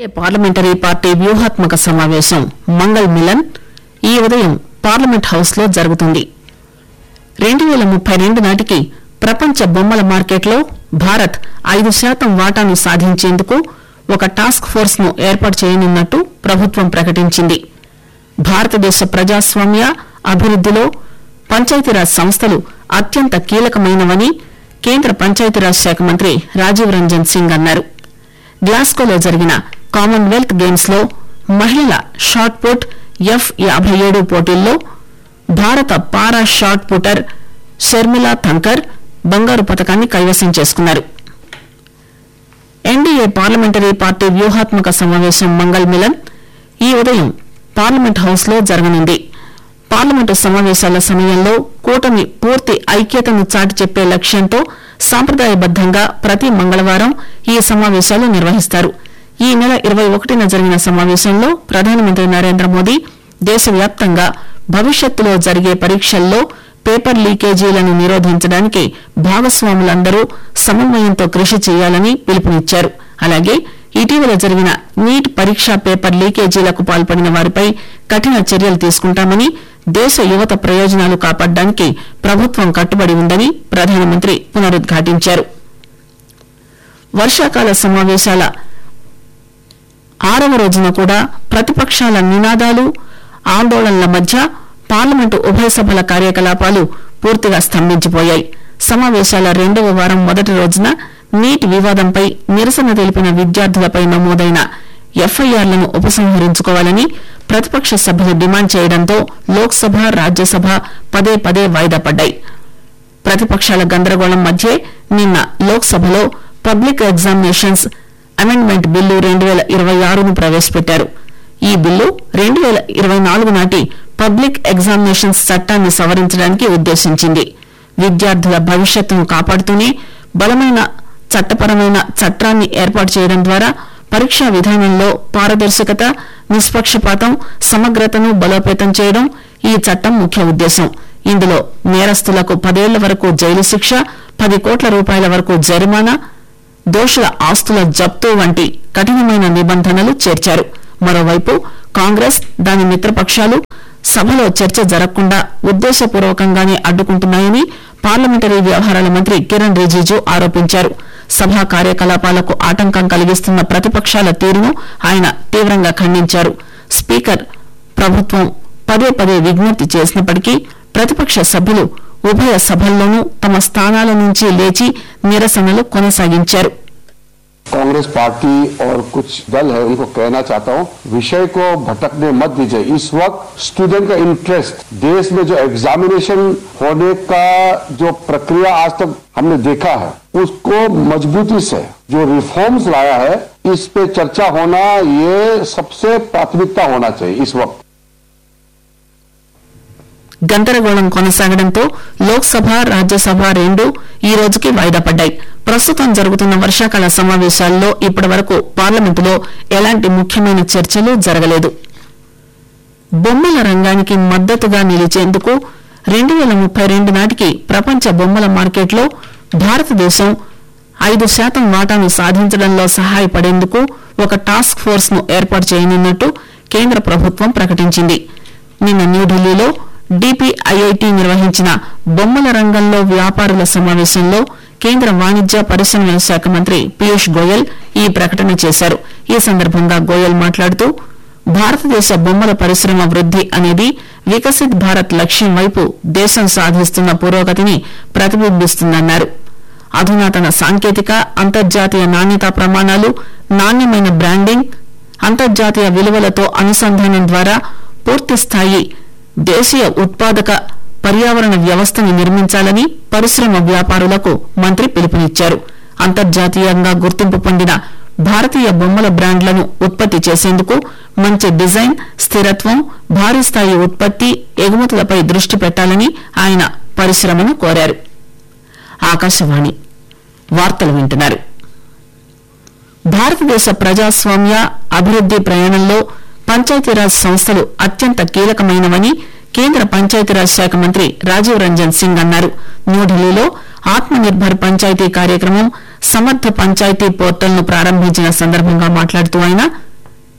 ఏ parliamentary party వ్యూహాత్మక సమావేశం Mangal melon ఈ ఉదయం పార్లమెంట్ హౌస్ లో జరుగుతుంది రెండు వేల ముప్పై రెండు నాటికి ప్రపంచ బొమ్మల మార్కెట్లో భారత్ ఐదు శాతం వాటాను సాధించేందుకు ఒక టాస్క్ ఫోర్స్ ను ఏర్పాటు చేయనున్నట్టు ప్రభుత్వం ప్రకటించింది భారతదేశ ప్రజాస్వామ్య అభివృద్దిలో పంచాయతీరాజ్ సంస్థలు అత్యంత కీలకమైనవని కేంద్ర పంచాయతీరాజ్ శాఖ మంత్రి రాజీవ్ రంజన్ సింగ్ అన్నారు గ్లాస్గోలో జరిగిన కామన్వెల్త్ గేమ్స్ లో మహిళల షాట్ పుట్ ఎఫ్ యాభై ఏడు పోటీల్లో భారత పారా షాట్ పుటర్ షర్మిలా థంకర్ బంగారు పతకాన్ని కైవసం చేసుకున్నారు ఎన్డీఏ పార్లమెంటరీ పార్టీ వ్యూహాత్మక సమావేశం మంగళ్ మిలన్ ఈ ఉదయం పార్లమెంట్ హౌస్ లో జరగనుంది పార్లమెంటు సమావేశాల సమయంలో కూటమి పూర్తి ఐక్యతను చాటి చెప్పే లక్ష్యంతో సాంప్రదాయబద్దంగా ప్రతి మంగళవారం ఈ సమావేశాలు నిర్వహిస్తారు ఈ నెల ఇరవై ఒకటిన జరిగిన సమావేశంలో ప్రధానమంత్రి నరేంద్ర మోదీ దేశవ్యాప్తంగా భవిష్యత్తులో జరిగే పరీక్షల్లో పేపర్ లీకేజీలను నిరోధించడానికి భాగస్వాములందరూ సమన్వయంతో కృషి చేయాలని పిలుపునిచ్చారు అలాగే ఇటీవల జరిగిన నీట్ పరీక్షా పేపర్ లీకేజీలకు పాల్పడిన వారిపై కఠిన చర్యలు తీసుకుంటామని దేశ యువత ప్రయోజనాలు కాపాడడానికి ప్రభుత్వం కట్టుబడి ఉందని ప్రధానమంత్రి పునరుద్ఘాటించారు వర్షాకాల సమావేశాల ఆరవ రోజున కూడా ప్రతిపక్షాల నినాదాలు ఆందోళనల మధ్య పార్లమెంటు ఉభయ సభల కార్యకలాపాలు పూర్తిగా స్తంభించిపోయాయి సమావేశాల రెండవ వారం మొదటి రోజున నీట్ వివాదంపై నిరసన తెలిపిన విద్యార్థులపై నమోదైన ఎఫ్ఐఆర్లను ఉపసంహరించుకోవాలని ప్రతిపక్ష సభ్యులు డిమాండ్ చేయడంతో లోక్సభ రాజ్యసభ పదే పదే వాయిదా పడ్డాయి ప్రతిపక్షాల గందరగోళం మధ్య నిన్న లోక్సభలో పబ్లిక్ ఎగ్జామినేషన్స్ అమెండ్మెంట్ బిల్లు రెండు వేల ఇరవై ఆరును ప్రవేశపెట్టారు ఈ బిల్లు రెండు వేల ఇరవై నాలుగు నాటి పబ్లిక్ ఎగ్జామినేషన్స్ చట్టాన్ని సవరించడానికి ఉద్దేశించింది విద్యార్థుల భవిష్యత్తును కాపాడుతూనే బలమైన చట్టపరమైన చట్టాన్ని ఏర్పాటు చేయడం ద్వారా పరీక్షా విధానంలో పారదర్శకత నిష్పక్షపాతం సమగ్రతను బలోపేతం చేయడం ఈ చట్టం ముఖ్య ఉద్దేశం ఇందులో నేరస్తులకు పదేళ్ల వరకు జైలు శిక్ష పది కోట్ల రూపాయల వరకు జరిమానా దోషుల ఆస్తుల జప్తు వంటి కఠినమైన నిబంధనలు చేర్చారు మరోవైపు కాంగ్రెస్ దాని మిత్రపక్షాలు సభలో చర్చ జరగకుండా ఉద్దేశపూర్వకంగానే అడ్డుకుంటున్నాయని పార్లమెంటరీ వ్యవహారాల మంత్రి కిరణ్ రిజిజు ఆరోపించారు సభా కార్యకలాపాలకు ఆటంకం కలిగిస్తున్న ప్రతిపక్షాల తీరును ఆయన తీవ్రంగా ఖండించారు స్పీకర్ ప్రభుత్వం పదే పదే విజ్ఞప్తి చేసినప్పటికీ ప్రతిపక్ష సభ్యులు ఉభయ సభల్లోనూ తమ స్థానాల నుంచి లేచి నిరసనలు కొనసాగించారు कांग्रेस पार्टी और कुछ दल है उनको कहना चाहता हूं विषय को भटकने मत दीजिए इस वक्त स्टूडेंट का इंटरेस्ट देश में जो एग्जामिनेशन होने का जो प्रक्रिया आज तक हमने देखा है उसको मजबूती से जो रिफॉर्म्स लाया है इस पे चर्चा होना ये सबसे प्राथमिकता होना चाहिए इस वक्त గందరగోళం కొనసాగడంతో లోక్సభ రాజ్యసభ రెండు ఈ రోజుకి వాయిదా పడ్డాయి ప్రస్తుతం జరుగుతున్న వర్షాకాల సమావేశాల్లో ఇప్పటి వరకు పార్లమెంటులో ఎలాంటి ముఖ్యమైన చర్చలు జరగలేదు బొమ్మల రంగానికి మద్దతుగా నిలిచేందుకు రెండు వేల ముప్పై రెండు నాటికి ప్రపంచ బొమ్మల మార్కెట్లో భారతదేశం ఐదు శాతం వాటాను సాధించడంలో సహాయపడేందుకు ఒక టాస్క్ ఫోర్స్ ను ఏర్పాటు చేయనున్నట్టు కేంద్ర ప్రభుత్వం ప్రకటించింది నిన్న న్యూఢిల్లీలో డిపిఐఐటి నిర్వహించిన బొమ్మల రంగంలో వ్యాపారుల సమావేశంలో కేంద్ర వాణిజ్య పరిశ్రమల శాఖ మంత్రి పీయూష్ గోయల్ ఈ ప్రకటన చేశారు ఈ సందర్భంగా గోయల్ మాట్లాడుతూ భారతదేశ బొమ్మల పరిశ్రమ వృద్ది అనేది వికసిత్ భారత్ లక్ష్యం వైపు దేశం సాధిస్తున్న పురోగతిని ప్రతిబింబిస్తుందన్నారు అధునాతన సాంకేతిక అంతర్జాతీయ నాణ్యతా ప్రమాణాలు నాణ్యమైన బ్రాండింగ్ అంతర్జాతీయ విలువలతో అనుసంధానం ద్వారా పూర్తి స్థాయి దేశీయ ఉత్పాదక పర్యావరణ వ్యవస్థను నిర్మించాలని పరిశ్రమ వ్యాపారులకు మంత్రి పిలుపునిచ్చారు అంతర్జాతీయంగా గుర్తింపు పొందిన భారతీయ బొమ్మల బ్రాండ్లను ఉత్పత్తి చేసేందుకు మంచి డిజైన్ స్థిరత్వం భారీ స్థాయి ఉత్పత్తి ఎగుమతులపై దృష్టి పెట్టాలని ఆయన పరిశ్రమను కోరారు ఆకాశవాణి వార్తలు వింటున్నారు భారతదేశ ప్రజాస్వామ్య అభివృద్ది ప్రయాణంలో పంచాయతీరాజ్ సంస్థలు అత్యంత కీలకమైనవని కేంద్ర పంచాయతీరాజ్ శాఖ మంత్రి రాజీవ్ రంజన్ సింగ్ అన్నారు న్యూఢిల్లీలో ఆత్మ నిర్భర్ పంచాయతీ కార్యక్రమం సమర్థ పంచాయతీ పోర్టల్ ను ప్రారంభించిన సందర్భంగా మాట్లాడుతూ ఆయన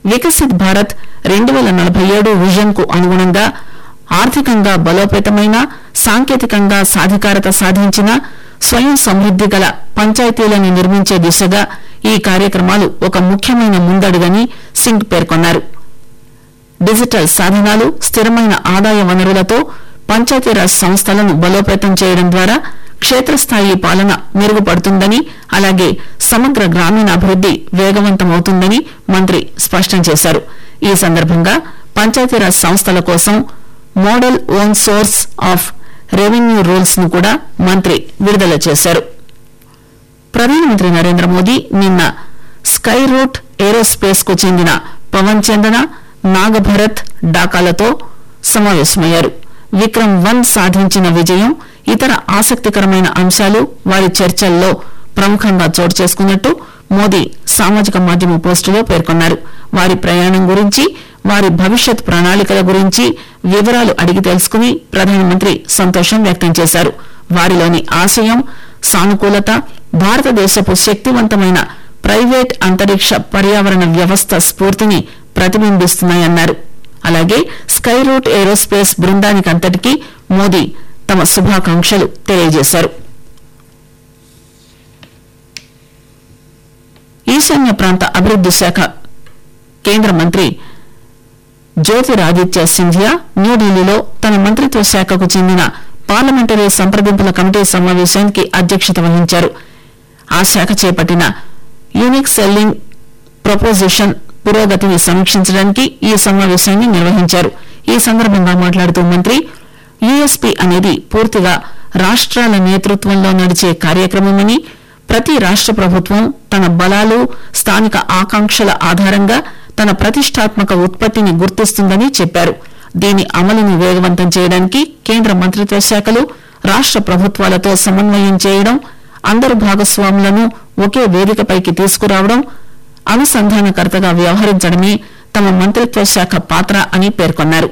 వికసిత్ భారత్ రెండు వేల నలభై ఏడు విజన్ కు అనుగుణంగా ఆర్థికంగా బలోపేతమైన సాంకేతికంగా సాధికారత సాధించిన స్వయం సమృద్ది గల పంచాయతీలను నిర్మించే దిశగా ఈ కార్యక్రమాలు ఒక ముఖ్యమైన ముందడుగని సింగ్ పేర్కొన్నారు డిజిటల్ సాధనాలు స్థిరమైన ఆదాయ వనరులతో పంచాయతీరాజ్ సంస్థలను బలోపేతం చేయడం ద్వారా క్షేత్రస్థాయి పాలన మెరుగుపడుతుందని అలాగే సమగ్ర గ్రామీణాభివృద్ది వేగవంతమవుతుందని మంత్రి స్పష్టం చేశారు ఈ సందర్భంగా పంచాయతీరాజ్ సంస్థల కోసం model own source of revenue rules ను కూడా మంత్రి విడుదల చేశారు ప్రధానమంత్రి నరేంద్ర మోదీ నిన్న స్కై రూట్ ఏరోస్పేస్ కు చెందిన పవన్ చందన నాగభరత్ డాకాలతో సమావేశమయ్యారు విక్రమ్ వన్ సాధించిన విజయం ఇతర ఆసక్తికరమైన అంశాలు వారి చర్చల్లో ప్రముఖంగా చోటు చేసుకున్నట్టు మోదీ సామాజిక మాధ్యమ పోస్టులో పేర్కొన్నారు వారి ప్రయాణం గురించి వారి భవిష్యత్ ప్రణాళికల గురించి వివరాలు అడిగి తెలుసుకుని ప్రధానమంత్రి సంతోషం వ్యక్తం చేశారు వారిలోని ఆశయం సానుకూలత భారతదేశపు శక్తివంతమైన ప్రైవేట్ అంతరిక్ష పర్యావరణ వ్యవస్థ స్ఫూర్తిని ప్రతిబింబిస్తున్నాయన్నారు అలాగే స్కై రూట్ ఏరోస్పేస్ బృందానికంతటికీ మోదీ తమ శుభాకాంక్షలు తెలియజేశారు ఈశాన్య ప్రాంత అభివృద్ది శాఖ కేంద్ర మంత్రి జ్యోతిరాదిత్య సింధియా న్యూఢిల్లీలో తన మంత్రిత్వ శాఖకు చెందిన పార్లమెంటరీ సంప్రదింపుల కమిటీ సమావేశానికి అధ్యక్షత వహించారు ఆ శాఖ చేపట్టిన యూనిక్ సెల్లింగ్ ప్రపోజిషన్ పురోగతిని సమీక్షించడానికి ఈ సమావేశాన్ని నిర్వహించారు ఈ సందర్భంగా మాట్లాడుతూ మంత్రి యూఎస్పీ అనేది పూర్తిగా రాష్ట్రాల నేతృత్వంలో నడిచే కార్యక్రమమని ప్రతి రాష్ట్ర ప్రభుత్వం తన బలాలు స్థానిక ఆకాంక్షల ఆధారంగా తన ప్రతిష్టాత్మక ఉత్పత్తిని గుర్తిస్తుందని చెప్పారు దీని అమలును వేగవంతం చేయడానికి కేంద్ర మంత్రిత్వ శాఖలు రాష్ట్ర ప్రభుత్వాలతో సమన్వయం చేయడం అందరు భాగస్వాములను ఒకే వేదికపైకి తీసుకురావడం అనుసంధానకర్తగా వ్యవహరించడమే తమ మంత్రిత్వ శాఖ పాత్ర అని పేర్కొన్నారు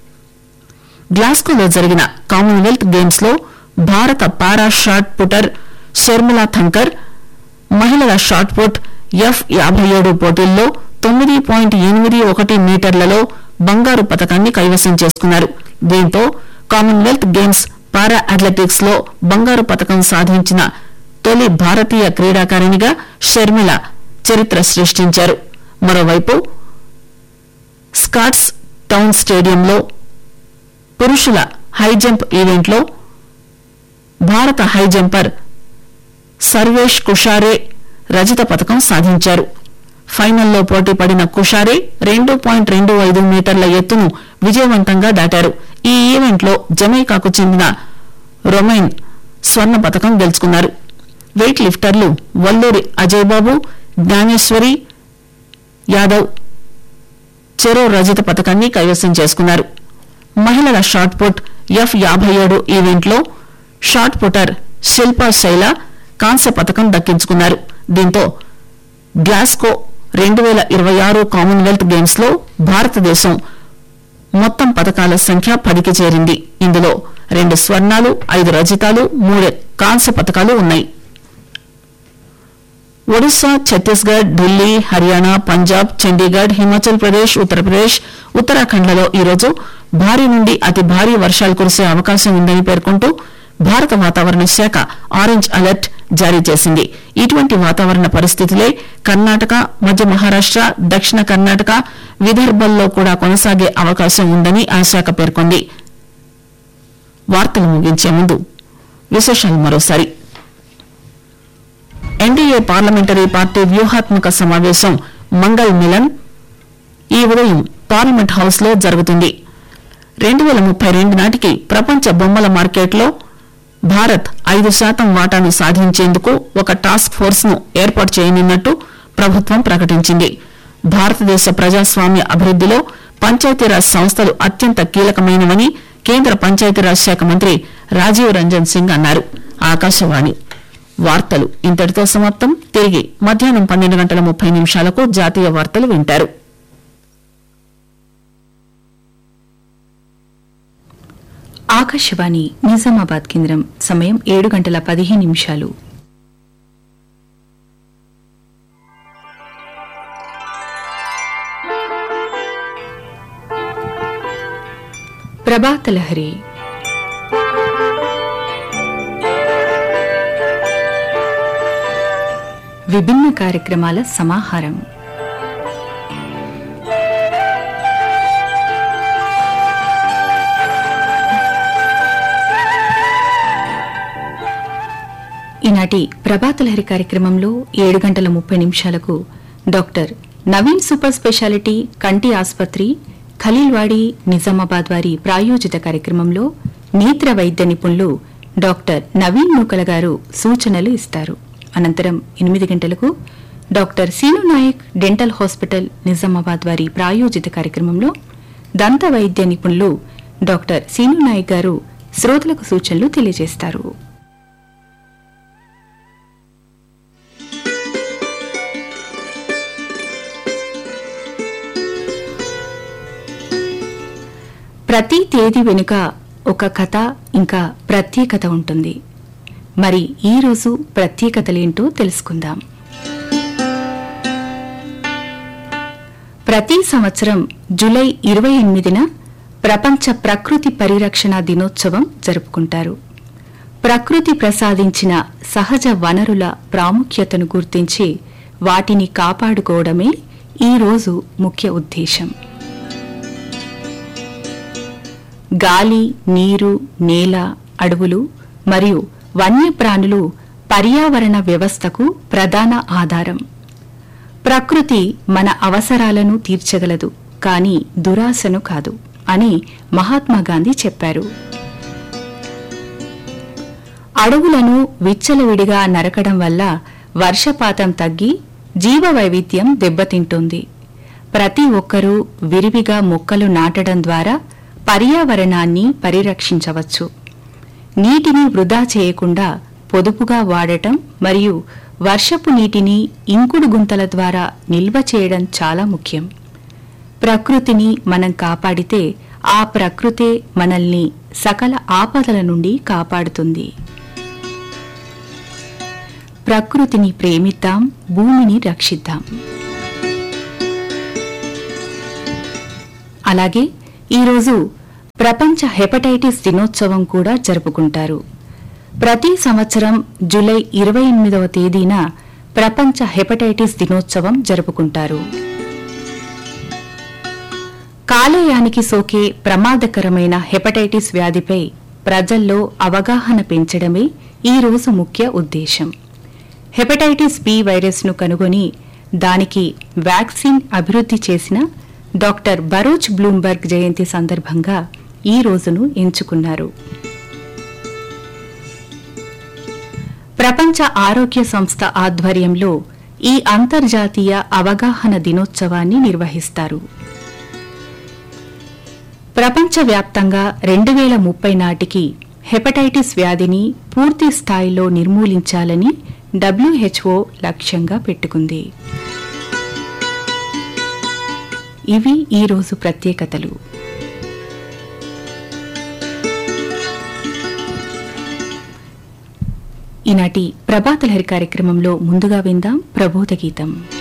గ్లాస్గోలో జరిగిన కామన్వెల్త్ గేమ్స్ లో భారత పారా షాట్ పుటర్ షర్మిలా థంకర్ మహిళల షాట్ పుట్ ఎఫ్ యాభై ఏడు పోటీల్లో తొమ్మిది పాయింట్ ఎనిమిది ఒకటి మీటర్లలో బంగారు పతకాన్ని కైవసం చేసుకున్నారు దీంతో కామన్వెల్త్ గేమ్స్ పారా అథ్లెటిక్స్ లో బంగారు పతకం సాధించిన తొలి భారతీయ క్రీడాకారిణిగా షర్మిల చరిత్ర సృష్టించారు మరోవైపు స్కాట్స్ టౌన్ స్టేడియంలో పురుషుల హైజంప్ ఈవెంట్లో భారత హైజంపర్ సర్వేష్ కుషారే రజత పథకం సాధించారు ఫైనల్లో పోటీ పడిన కుషారే రెండు పాయింట్ రెండు ఐదు మీటర్ల ఎత్తును విజయవంతంగా దాటారు ఈ ఈవెంట్లో జమైకాకు చెందిన రొమైన్ స్వర్ణ పథకం గెలుచుకున్నారు వెయిట్ లిఫ్టర్లు వల్లూరి అజయ్ బాబు జ్ఞానేశ్వరి యాదవ్ చెరో రజత పథకాన్ని కైవసం చేసుకున్నారు మహిళల షాట్ పుట్ ఎఫ్ యాభై ఏడు ఈవెంట్లో షాట్ పుటర్ శిల్పా శైల కాంస్య పథకం దక్కించుకున్నారు దీంతో గ్లాస్కో రెండు వేల ఇరవై ఆరు కామన్వెల్త్ గేమ్స్ లో భారతదేశం మొత్తం పథకాల సంఖ్య పదికి చేరింది ఇందులో రెండు స్వర్ణాలు ఐదు రజితాలు మూడు కాంస్య పథకాలు ఉన్నాయి ఒడిశా ఛత్తీస్గఢ్ ఢిల్లీ హర్యానా పంజాబ్ చండీగఢ్ హిమాచల్ ప్రదేశ్ ఉత్తరప్రదేశ్ ఉత్తరాఖండ్లలో ఈరోజు భారీ నుండి అతి భారీ వర్షాలు కురిసే అవకాశం ఉందని పేర్కొంటూ భారత వాతావరణ శాఖ ఆరెంజ్ అలర్ట్ జారీ చేసింది ఇటువంటి వాతావరణ పరిస్థితులే కర్ణాటక మధ్య మహారాష్ట దక్షిణ కర్ణాటక విదర్భల్లో కూడా కొనసాగే అవకాశం ఉందని ఆ శాఖ పేర్కొంది వార్తలు ముగించే ముందు విశేషాలు మరోసారి ఎన్డీఏ పార్లమెంటరీ పార్టీ వ్యూహాత్మక సమావేశం మంగళ్ మిలన్ ఈ ఉదయం పార్లమెంట్ హౌస్ లో జరుగుతుంది రెండు వేల ముప్పై రెండు నాటికి ప్రపంచ బొమ్మల మార్కెట్లో భారత్ ఐదు శాతం వాటాను సాధించేందుకు ఒక టాస్క్ ఫోర్స్ ను ఏర్పాటు చేయనున్నట్టు ప్రభుత్వం ప్రకటించింది భారతదేశ ప్రజాస్వామ్య అభివృద్దిలో పంచాయతీరాజ్ సంస్థలు అత్యంత కీలకమైనవని కేంద్ర పంచాయతీరాజ్ శాఖ మంత్రి రాజీవ్ రంజన్ సింగ్ అన్నారు ఆకాశవాణి వార్తలు ఇంతటితో సమాప్తం తిరిగి మధ్యాహ్నం పన్నెండు గంటల ముప్పై నిమిషాలకు జాతీయ వార్తలు వింటారు ఆకాశవాణి నిజామాబాద్ కేంద్రం సమయం ఏడు గంటల పదిహేను నిమిషాలు ప్రభాతలహరి విభిన్న కార్యక్రమాల సమాహారం ఈనాటి ప్రభాతలహరి కార్యక్రమంలో ఏడు గంటల ముప్పై నిమిషాలకు డాక్టర్ నవీన్ సూపర్ స్పెషాలిటీ కంటి ఆసుపత్రి ఖలీల్వాడి నిజామాబాద్ వారి ప్రాయోజిత కార్యక్రమంలో నేత్ర వైద్య నిపుణులు డాక్టర్ నవీన్ నూకల గారు సూచనలు ఇస్తారు అనంతరం ఎనిమిది గంటలకు doctor Seenu Naik dental hospital Nizamabad వారి ప్రాయోజిత కార్యక్రమంలో దంత వైద్య నిపుణులు డాక్టర్ సీను నాయక్ గారు శ్రోతలకు సూచనలు తెలియజేస్తారు ప్రతి తేదీ వెనుక ఒక కథ ఇంకా ప్రత్యేకత ఉంటుంది మరి ఈ రోజు ప్రత్యేకతలేంటో తెలుసుకుందాం ప్రతి సంవత్సరం జూలై ఇరవై ఎనిమిదిన ప్రపంచ ప్రకృతి పరిరక్షణ దినోత్సవం జరుపుకుంటారు ప్రకృతి ప్రసాదించిన సహజ వనరుల ప్రాముఖ్యతను గుర్తించి వాటిని కాపాడుకోవడమే ఈ రోజు ముఖ్య ఉద్దేశం గాలి నీరు నేల అడవులు మరియు వన్యప్రాణులు పర్యావరణ వ్యవస్థకు ప్రధాన ఆధారం ప్రకృతి మన అవసరాలను తీర్చగలదు కానీ దురాశను కాదు అని మహాత్మా గాంధీ చెప్పారు అడవులను విచ్చలవిడిగా నరకడం వల్ల వర్షపాతం తగ్గి జీవ వైవిధ్యం దెబ్బతింటుంది ప్రతి ఒక్కరూ విరివిగా మొక్కలు నాటడం ద్వారా పర్యావరణాన్ని పరిరక్షించవచ్చు నీటిని వృధా చేయకుండా పొదుపుగా వాడటం మరియు వర్షపు నీటిని ఇంకుడు గుంతల ద్వారా నిల్వ చేయడం చాలా ముఖ్యం ప్రకృతిని మనం కాపాడితే ఆ ప్రకృతే మనల్ని సకల ఆపదల నుండి కాపాడుతుంది ప్రకృతిని ప్రేమిద్దాం భూమిని రక్షిద్దాం అలాగే ఈరోజు ప్రపంచ హెపటైటిస్ దినోత్సవం కూడా జరుపుకుంటారు ప్రతి సంవత్సరం జూలై ఇరవై ఎనిమిదవ తేదీన ప్రపంచ హెపటైటిస్ దినోత్సవం జరుపుకుంటారు కాలేయానికి సోకే ప్రమాదకరమైన హెపటైటిస్ వ్యాధిపై ప్రజల్లో అవగాహన పెంచడమే ఈ రోజు ముఖ్య ఉద్దేశం హెపటైటిస్ బి వైరస్ను కనుగొని దానికి వ్యాక్సిన్ అభివృద్ధి చేసిన డాక్టర్ బరోచ్ బ్లూంబర్గ్ జయంతి సందర్భంగా ఈ రోజును ఎంచుకున్నారు ప్రపంచ ఆరోగ్య సంస్థ ఆధ్వర్యంలో ఈ అంతర్జాతీయ అవగాహన దినోత్సవాన్ని నిర్వహిస్తారు ప్రపంచవ్యాప్తంగా రెండు వేల ముప్పై నాటికి హెపటైటిస్ వ్యాధిని పూర్తి స్థాయిలో నిర్మూలించాలని డబ్ల్యూహెచ్ఓ లక్ష్యంగా పెట్టుకుంది ఇవి ఈ రోజు ప్రత్యేకతలు ఈనాటి ప్రభాతలహరి కార్యక్రమంలో ముందుగా విందాం ప్రబోధ గీతం